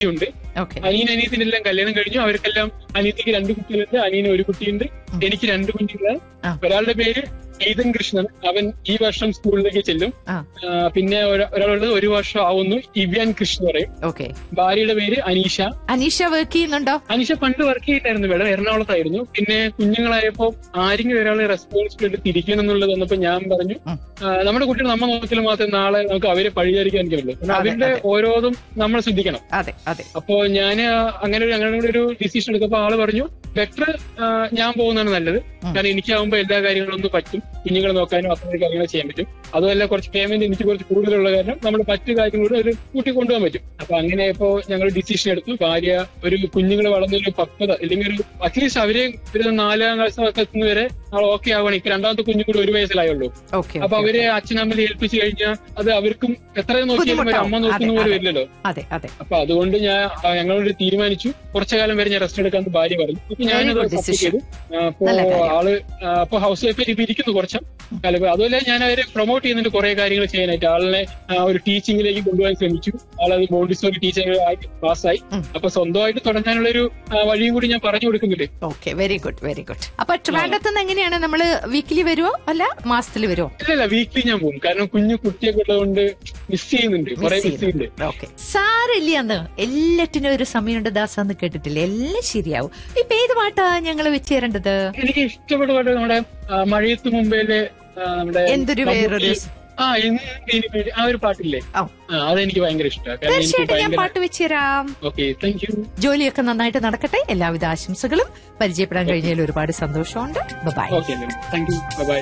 ഉണ്ട് ഓക്കെ അനിയൻ അനിയത്തിനെല്ലാം കല്യാണം കഴിഞ്ഞു അവർക്കെല്ലാം അനിയത്തിക്ക് രണ്ട് കുട്ടികളുണ്ട് അനിയന് ഒരു കുട്ടിയുണ്ട് എനിക്ക് രണ്ട് കുട്ടികളാണ് ആ. ഒരാളുടെ പേര് ഈതൻ കൃഷ്ണൻ അവൻ ഈ വർഷം സ്കൂളിലേക്ക് ചെല്ലും ആ. ആ, പിന്നെ ഒരാ- ഒരാളുള്ളത് ഒരു വർഷം ആവുന്നു ഇവ്യാൻ കൃഷ്ണൻ പറയും ഓക്കെ ഭാര്യയുടെ പേര് അനീഷ അനീഷ വർക്ക് ചെയ്യുന്നുണ്ടോ അനീഷ പണ്ട് വർക്ക് ചെയ്തിട്ടായിരുന്നു മേഡം എറണാകുളത്തായിരുന്നു പിന്നെ കുഞ്ഞുങ്ങളായപ്പോ ആരെങ്കിലും ഒരാളെ റെസ്പോൺസിബിലിറ്റി തിരിക്കണം എന്നുള്ളത് വന്നപ്പോ ഞാൻ പറഞ്ഞു ഉം. ആ, നമ്മുടെ കുട്ടികൾ നമ്മ നോക്കിയാൽ മാത്രമേ നാളെ നമുക്ക് അവരെ പഴിചാരിക്കാൻ പറ്റുള്ളൂ കാരണം അതെ, അവരുടെ അതെ. ഓരോന്നും നമ്മൾ ശ്രദ്ധിക്കണം അതെ അതെ അപ്പോ ഞാൻ അങ്ങനെ ഒരു അങ്ങനെ ഒരു ഡിസിഷൻ എടുത്തപ്പോ ആള് പറഞ്ഞു ബെറ്റർ ഞാൻ പോകുന്നതാണ് നല്ലത് ഉം. കാരണം എനിക്കാവുമ്പോ എല്ലാ കാര്യങ്ങളും ഒന്ന് പറ്റും കുഞ്ഞുങ്ങളെ നോക്കാനും അത്രയും കാര്യങ്ങൾ ചെയ്യാൻ പറ്റും അതുമല്ല കുറച്ച് പേയ്മെന്റ് എനിക്ക് കുറച്ച് കൂടുതലുള്ള കാരണം നമ്മൾ മറ്റു കാര്യങ്ങളോട് ഒരു കൂട്ടി കൊണ്ടുപോകാൻ പറ്റും അപ്പൊ അങ്ങനെ ഇപ്പോ ഞങ്ങൾ ഡിസിഷൻ എടുത്തു ഭാര്യ ഒരു കുഞ്ഞുങ്ങൾ വളർന്നൊരു പക്വത അല്ലെങ്കിൽ ഒരു അറ്റ്ലീസ്റ്റ് അവരെ ഒരു നാലാം ക്ലാസ് എത്തുന്ന വരെ ആൾ ഓക്കെ ആവണം ഇപ്പൊ രണ്ടാമത്തെ കുഞ്ഞു കൂടി ഒരു വയസ്സിലായുള്ളൂ ഓക്കെ അപ്പൊ അവരെ അച്ഛനമ്മനെ ഏൽപ്പിച്ചു കഴിഞ്ഞാൽ അത് അവർക്കും എത്രയും നോക്കിയാലും ഒരു അമ്മ നോക്കുന്ന പോലെ അതെ, വരില്ലല്ലോ അതെ അതെ അപ്പൊ അതുകൊണ്ട് ഞാൻ ആ, ഞങ്ങളോട് തീരുമാനിച്ചു കുറച്ചു കാലം വരെ ഞാൻ റെസ്റ്റ് എടുക്കാൻ ഭാര്യ പറഞ്ഞു അപ്പൊ ഞാനത് good സപ്പോർട്ട് decision. ചെയ്തു ആ, അപ്പൊ നല്ല കാര്യം. ആള് ആ, അപ്പൊ ഹൗസ് വൈഫിൽ ഇപ്പൊ ഇരിക്കുന്നു കുറച്ച് കാലം അതുപോലെ ഞാൻ അവരെ പ്രൊമോട്ട് ചെയ്യുന്നുണ്ട് കുറെ കാര്യങ്ങൾ ചെയ്യാനായിട്ട് ആളിനെ ആ, ഒരു ടീച്ചിങ്ങിലേക്ക് കൊണ്ടുപോകാൻ ശ്രമിച്ചു ആളത് മോണ്ടിസോറി ടീച്ചർ ആയി പാസ്സായി ഉം. അപ്പൊ സ്വന്തമായിട്ട് തുടങ്ങാനുള്ള ഒരു ആ, വഴിയും കൂടി ഞാൻ പറഞ്ഞു കൊടുക്കുന്നുണ്ട് okay very good very good അപ്പൊ ട്രിവാൻഡത്ത് നിന്ന് എങ്ങനെയാണ് നമ്മള് വീക്കിലി വരുമോ അല്ല മാസത്തിൽ വരുമോ ഇല്ലല്ല വീക്കിലി ഞാൻ പോകും കാരണം കുഞ്ഞു കുട്ടിയൊക്കെ ഉള്ളതുകൊണ്ട് മിസ് ചെയ്യുന്നുണ്ട് കുറെ മിസ് ചെയ്യുന്നുണ്ട് ഓക്കെ സാരില്ല അന്ന് എല്ലാറ്റിനും ഒരു സമയമുണ്ട് ദാസാന്ന് കേട്ടിട്ടില്ലേ എല്ലാം ശരിയാവും ഇപ്പൊ ഏത് പാട്ടാ ഞങ്ങൾ വെച്ച് തരേണ്ടത് എനിക്ക് ഇഷ്ടപ്പെട്ട പാട്ട് നമ്മുടെ ആ, മഴയത്ത് മുമ്പേലെ ആ, നമ്മുടെ എന്തൊരു വേറൊരു മമ്മൂട്ടി- ആ എന്ന് ഇനി വേണ്ടി ആ ഒരു പാട്ടില്ലേ ഓ. ആ അതെനിക്ക് ഭയങ്കര ഇഷ്ടമാണ് കാരണം എനിക്ക് തീർച്ചയായിട്ടും ഞാൻ ഭയങ്കര പാട്ട് വെച്ച് തരാം ഓക്കെ താങ്ക് യു ജോലിയൊക്കെ നന്നായിട്ട് നടക്കട്ടെ എല്ലാവിധ ആശംസകളും പരിചയപ്പെടാൻ കഴിഞ്ഞതിൽ ഒരുപാട് സന്തോഷമുണ്ട് bye okay thank you by